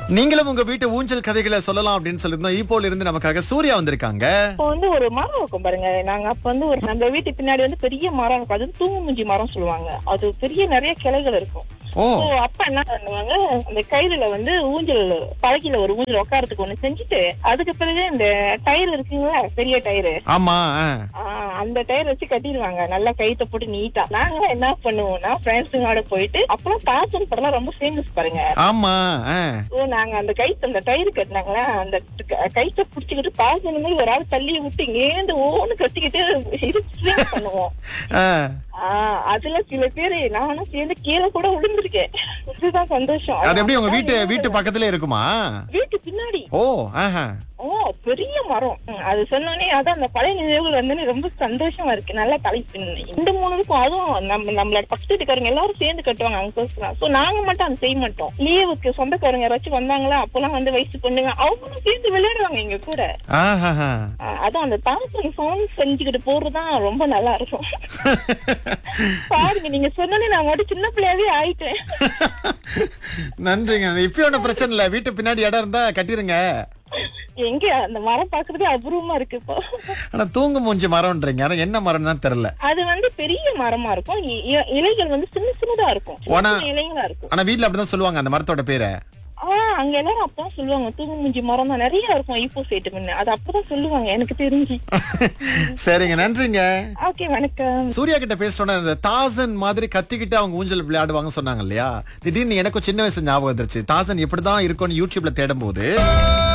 நீங்களும் உங்க வீட்டு ஊஞ்சல் கதைகளை சொல்லலாம் அப்படின்னு சொல்லியிருந்தோம் ஈப்போல இருந்து நமக்காக சூர்யா வந்திருக்காங்க இப்போ வந்து ஒரு மரம் இருக்கும் பாருங்க நாங்க அப்ப வந்து ஒரு நம்ம வீட்டு பின்னாடி வந்து பெரிய மரம் இருக்கும் அது தூங்குமுஞ்சி மரம் சொல்லுவாங்க அது பெரிய நிறைய கிளைகள் இருக்கும் ஓ So, அப்பா என்ன பண்ணுவாங்க அந்த கயிறுல வந்து ஊஞ்சல் பழகில ஒரு ஊஞ்சல் உட்காரத்துக்கு ஒண்ணு செஞ்சுட்டு அதுக்கு பிறகு இந்த டயர் இருக்குங்களா பெரிய டயரு ஆமா ஆ. ஆஹ் அந்த டயர் வச்சு கட்டிடுவாங்க நல்லா கைத்த போட்டு நீட்டா நாங்க என்ன பண்ணுவோம்னா ஃப்ரெண்ட்ஸுங்களோட போயிட்டு அப்புறம் தாசன் படம் ரொம்ப ஃபேமஸ் பாருங்க ஆமா ஆ. ஓ நாங்க அந்த கைத்த அந்த டயர் கட்டினாங்களா அந்த க- கைத்த புடிச்சுக்கிட்டு பாசனமே ஒரு ஆள் தள்ளி விட்டு இங்கேருந்து ஓன்னு கத்திக்கிட்டு இது swing பண்ணுவோம் ஆ. ஆஹ் அதுல சில பேரு நானும் சேர்ந்து கீழே கூட விழுந்திருக்கேன் இதுதான் சந்தோஷம் அது எப்படி உங்க வீட்டு வீட்டு பக்கத்துல இருக்குமா வீட்டு பின்னாடி ஓ ஆஹா ஓ பெரிய மரம் ம், அது சொன்னோனே அதான் அந்த பழைய நினைவுகள் வந்து ரொம்ப சந்தோஷமா இருக்கு நல்லா தலைப்பு இந்த மூணுக்கும் அதுவும் நம்ம நம்மளோட பக்கத்து வீட்டுக்காரங்க எல்லாரும் சேர்ந்து கட்டுவாங்க அங்கிள்ஸ் தான் சோ நாங்க மட்டும் அதை செய்ய மாட்டோம் லீவுக்கு சொந்தக்காரங்க யாராச்சும் வந்தாங்களா அப்பெல்லாம் வந்து வயசு பொண்ணுங்க அவங்களும் சேர்ந்து விளையாடுவாங்க எங்க கூட ஆஹா ஆ, அதான் அந்த தாசன் சவுண்ட் செஞ்சுக்கிட்டு போறதுதான் ரொம்ப நல்லா இருக்கும் பாருங்க நீங்க சொன்னோன்னே நான் மட்டும் சின்ன பிள்ளையாவே ஆயிட்டேன் நன்றிங்க இப்ப ஒன்றும் பிரச்சனை இல்ல வீட்டு பின்னாடி இடம் இருந்தா கட்டிருங்க எங்க அந்த மரம் பாக்குறதே அபூர்வமா இருக்கு இப்போ ஆனா தூங்கு மூஞ்சி மரம்ன்றீங்க ஆனா என்ன மரம் தான் தெரியல அது வந்து பெரிய மரமா இருக்கும் இ- இ- இலைகள் வந்து சின்ன சின்னதா இருக்கும் சின்ன ஆனா- சின்ன இலைகளா இருக்கும் ஆனா வீட்ல அப்படிதான் சொல்லுவாங்க அந்த மரத்தோட பேரை ஆஹ் அங்க எல்லாரும் அப்பதான் சொல்லுவாங்க தூங்குமுஞ்சி மரம் தான் நிறைய இருக்கும் இப்போ சேட்டு முன்ன அது அப்பதான் சொல்லுவாங்க எனக்கு தெரிஞ்சு சரிங்க நன்றிங்க ஓகே வணக்கம் சூர்யா கிட்ட பேசிட்டோன்னா இந்த தாசன் மாதிரி கத்திக்கிட்டு அவங்க ஊஞ்சல் விளையாடுவாங்க சொன்னாங்க இல்லையா திடீர்னு எனக்கும் சின்ன வயசு ஞாபகம் வந்துருச்சு தாசன் எப்படிதான் இருக்கும்னு யூடியூப்ல தேடும் போது